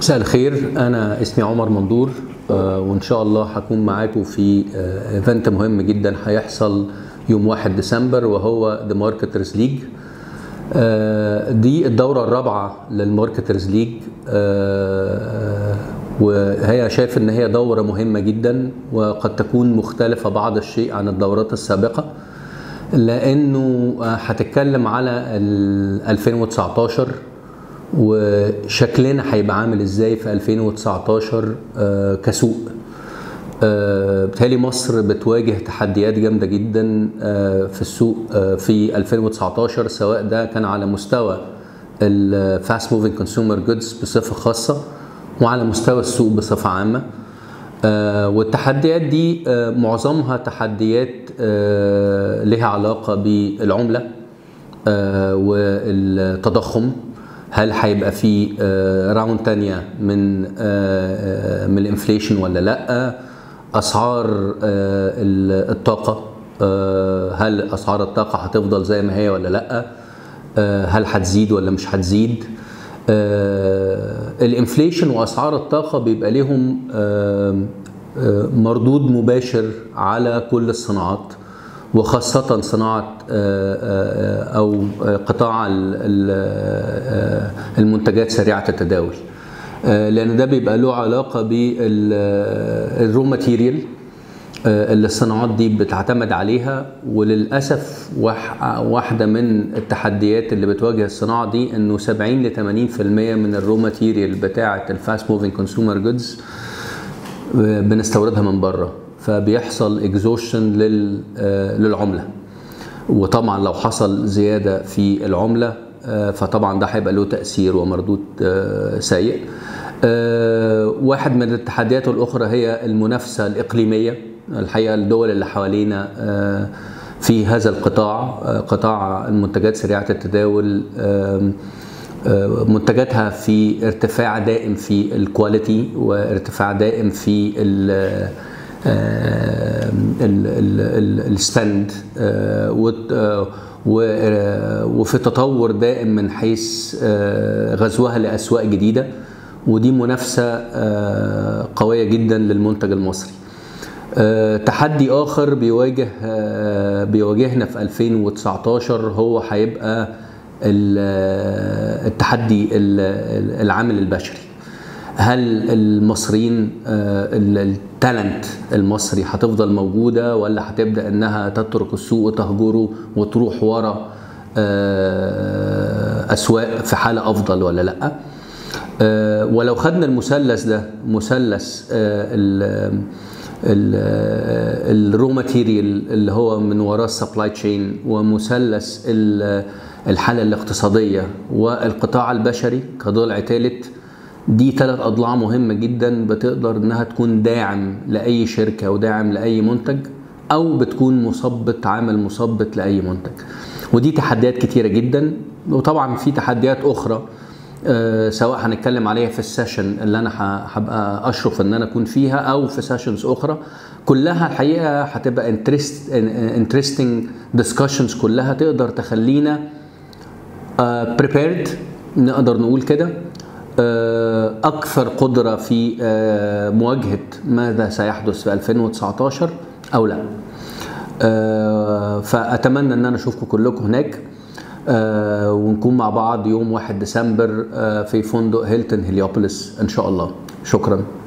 مساء الخير انا اسمي عمر مندور آه، وان شاء الله هكون معاكم في آه، ايفنت مهم جدا هيحصل يوم 1 ديسمبر وهو ذا ماركترز ليج دي الدوره الرابعه للماركترز ليج وهي شايف ان هي دوره مهمه جدا وقد تكون مختلفه بعض الشيء عن الدورات السابقه لانه آه، هتتكلم على ال 2019 وشكلنا هيبقى عامل ازاي في 2019 آه، كسوق آه، بالتالي مصر بتواجه تحديات جامده جدا آه، في السوق آه، في 2019 سواء ده كان على مستوى الفاست موفينج كونسيومر جودز بصفه خاصه وعلى مستوى السوق بصفه عامه آه، والتحديات دي آه، معظمها تحديات آه، لها علاقه بالعمله آه، والتضخم هل هيبقى في آه، راوند تانية من آه، آه، من الانفليشن ولا لا اسعار آه، ال- الطاقه آه، هل اسعار الطاقه هتفضل زي ما هي ولا لا آه، هل هتزيد ولا مش هتزيد آه، الانفليشن واسعار الطاقه بيبقى لهم آه، آه، مردود مباشر على كل الصناعات وخاصة صناعة آه، آه، أو آه، قطاع ال- ال- آه، المنتجات سريعة التداول آه، لأن ده بيبقى له علاقة بالرو ماتيريال اللي الصناعات دي بتعتمد عليها وللأسف وح- واحدة من التحديات اللي بتواجه الصناعة دي إنه 70 ل 80% من الرو ماتيريال بتاعة الفاست موفينج كونسيومر جودز بنستوردها من بره فبيحصل اكزوشن للعمله وطبعا لو حصل زياده في العمله آه، فطبعا ده هيبقى له تاثير ومردود آه، سيء آه، واحد من التحديات الاخرى هي المنافسه الاقليميه الحقيقه الدول اللي حوالينا آه، في هذا القطاع آه، قطاع المنتجات سريعه التداول آم، آه، منتجاتها في ارتفاع دائم في الكواليتي وارتفاع دائم في ال السبند وفي تطور دائم من حيث آه، غزوها لاسواق جديده ودي منافسه آه، قويه جدا للمنتج المصري آه، تحدي اخر بيواجه آه، بيواجهنا في 2019 هو هيبقى ال- التحدي ال- العامل البشري هل المصريين آه، ال- التالنت المصري هتفضل موجوده ولا هتبدا انها تترك السوق وتهجره وتروح ورا آه، اسواق في حاله افضل ولا لا آه، ولو خدنا المثلث ده مثلث الرو ماتيريال اللي هو من وراه السبلاي تشين ومثلث ال- الحاله الاقتصاديه والقطاع البشري كضلع ثالث دي ثلاث اضلاع مهمه جدا بتقدر انها تكون داعم لاي شركه وداعم لاي منتج او بتكون مثبط عامل مثبط لاي منتج ودي تحديات كتيره جدا وطبعا في تحديات اخرى آه، سواء هنتكلم عليها في السيشن اللي انا ه- هبقى اشرف ان انا اكون فيها او في سيشنز اخرى كلها الحقيقه هتبقى انترستنج ديسكشنز كلها تقدر تخلينا بريبيرد نقدر نقول كده آه، اكثر قدره في آه، مواجهه ماذا سيحدث في 2019 او لا آه، فاتمنى ان انا اشوفكم كلكم هناك آه، ونكون مع بعض يوم 1 ديسمبر آه، في فندق هيلتون هليوبوليس ان شاء الله شكرا